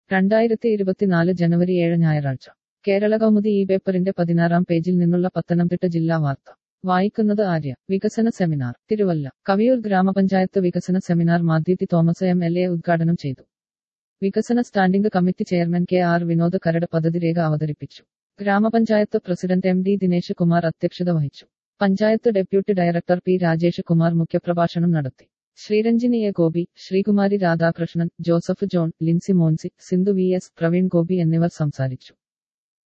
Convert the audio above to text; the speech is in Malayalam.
രണ്ടായിരത്തി ഇരുപത്തിനാല് ജനുവരി ഏഴ് ഞായറാഴ്ച കേരള കൗമുദി ഈ പേപ്പറിന്റെ പതിനാറാം പേജിൽ നിന്നുള്ള പത്തനംതിട്ട ജില്ലാ വാർത്ത വായിക്കുന്നത് ആര്യ വികസന സെമിനാർ തിരുവല്ല കവിയൂർ ഗ്രാമപഞ്ചായത്ത് വികസന സെമിനാർ മാദ്യുതി തോമസ് എം എൽ എ ഉദ്ഘാടനം ചെയ്തു വികസന standing committee chairman K R Vinod കരട് പദ്ധതി രേഖ അവതരിപ്പിച്ചു grama panchayat president M D Dinesh Kumar അധ്യക്ഷത വഹിച്ചു panchayat deputy director P Rajesh Kumar മുഖ്യപ്രഭാഷണം നടത്തി Sreeranjini A Gopi Sreekumari Radhakrishnan Joseph John Lincy Moncy Sindhu V S Praveen Gopi എന്നിവർ സംസാരിച്ചു